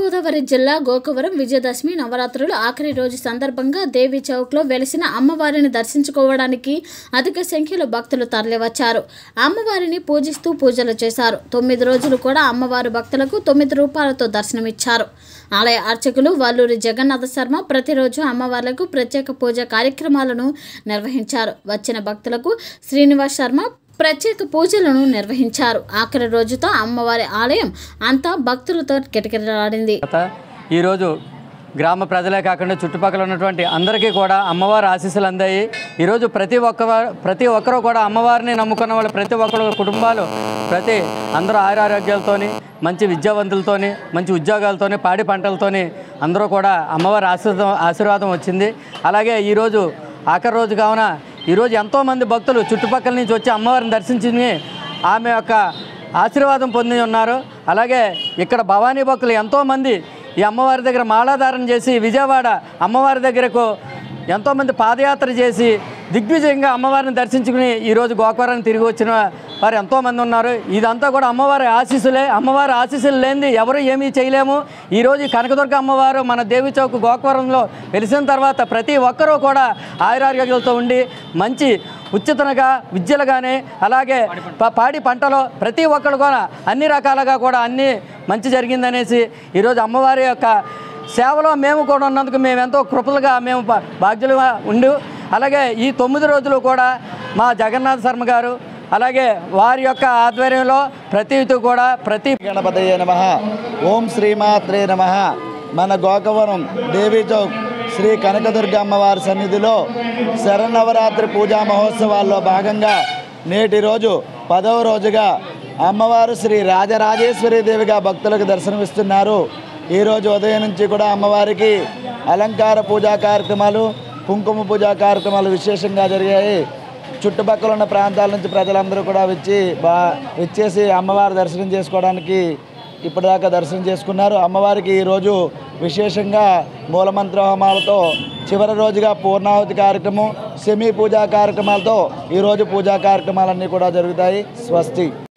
తూర్పుగోదావరి జిల్లా గోకవరం విజయదశమి నవరాత్రులు ఆఖరి రోజు సందర్భంగా దేవి చౌక్లో వెలిసిన అమ్మవారిని దర్శించుకోవడానికి అధిక సంఖ్యలో భక్తులు తరలివచ్చారు అమ్మవారిని పూజిస్తూ పూజలు చేశారు తొమ్మిది రోజులు కూడా అమ్మవారి భక్తులకు తొమ్మిది రూపాయలతో దర్శనమిచ్చారు ఆలయ అర్చకులు వల్లూరి జగన్నాథ శర్మ ప్రతిరోజు అమ్మవార్లకు ప్రత్యేక పూజ కార్యక్రమాలను నిర్వహించారు వచ్చిన భక్తులకు శ్రీనివాస్ శర్మ ప్రత్యేక పూజలను నిర్వహించారు ఆఖరి రోజుతో అమ్మవారి ఆలయం అంతా భక్తులతో కిటకిటలాడింది తర్వాత ఈరోజు గ్రామ ప్రజలే కాకుండా చుట్టుపక్కల ఉన్నటువంటి అందరికీ కూడా అమ్మవారి ఆశీస్సులు అందాయి ఈరోజు ప్రతి ఒక్క ప్రతి ఒక్కరూ కూడా అమ్మవారిని నమ్ముకున్న వాళ్ళు ప్రతి ఒక్కరు కుటుంబాలు ప్రతి అందరూ ఆయురారోగ్యాలతోని మంచి విద్యావంతులతోని మంచి ఉద్యోగాలతోని పాడి పంటలతోని అందరూ కూడా అమ్మవారి ఆశీర్వాదం ఆశీర్వాదం వచ్చింది అలాగే ఈరోజు ఆఖరి రోజు కావున ఈరోజు ఎంతోమంది భక్తులు చుట్టుపక్కల నుంచి వచ్చి అమ్మవారిని దర్శించుకుని ఆమె యొక్క ఆశీర్వాదం పొంది ఉన్నారు అలాగే ఇక్కడ భవానీ భక్తులు ఎంతోమంది ఈ అమ్మవారి దగ్గర మాలాధారణ చేసి విజయవాడ అమ్మవారి దగ్గరకు ఎంతోమంది పాదయాత్ర చేసి దిగ్విజయంగా అమ్మవారిని దర్శించుకుని ఈరోజు గోకవరాన్ని తిరిగి వచ్చిన వారు ఎంతోమంది ఉన్నారు ఇదంతా కూడా అమ్మవారి ఆశీస్సులే అమ్మవారి ఆశీస్సులు లేనిది ఎవరు ఏమీ చేయలేము ఈరోజు ఈ కనకదుర్గ అమ్మవారు మన దేవి చౌక్ గోకవరంలో వెలిసిన తర్వాత ప్రతి ఒక్కరూ కూడా ఆయురారోగ్యాలతో ఉండి మంచి ఉచితంగా విద్యలు కానీ అలాగే ప- పాడి పంటలో ప్రతి ఒక్కరు కూడా అన్ని రకాలుగా కూడా అన్ని మంచి జరిగిందనేసి ఈరోజు అమ్మవారి యొక్క సేవలో మేము కూడా ఉన్నందుకు మేము ఎంతో కృపలుగా మేము బా- బాధ్యులుగా ఉండు అలాగే ఈ తొమ్మిది రోజులు కూడా మా జగన్నాథ్ శర్మ గారు అలాగే వారి యొక్క ఆధ్వర్యంలో ప్రతి ఇటు కూడా ప్రతి గణపతయ నమ ఓం శ్రీమాత్రే నమ మన గోకవరం దేవీ చౌక్ శ్రీ కనకదుర్గ అమ్మవారి సన్నిధిలో శరన్నవరాత్రి పూజా మహోత్సవాల్లో భాగంగా నేటి రోజు పదవ రోజుగా అమ్మవారు శ్రీ రాజరాజేశ్వరి దేవిగా భక్తులకు దర్శనమిస్తున్నారు ఈరోజు ఉదయం నుంచి కూడా అమ్మవారికి అలంకార పూజా కార్యక్రమాలు కుంకుమ పూజా కార్యక్రమాలు విశేషంగా జరిగాయి చుట్టుపక్కల ఉన్న ప్రాంతాల నుంచి ప్రజలందరూ కూడా వచ్చి బా వచ్చేసి అమ్మవారి దర్శనం చేసుకోవడానికి ఇప్పటిదాకా దర్శనం చేసుకున్నారు అమ్మవారికి ఈరోజు విశేషంగా మూలమంత్ర హోమాలతో చివరి రోజుగా పూర్ణాహుతి కార్యక్రమం సెమీ పూజా కార్యక్రమాలతో ఈరోజు పూజా కార్యక్రమాలన్నీ కూడా జరుగుతాయి స్వస్తి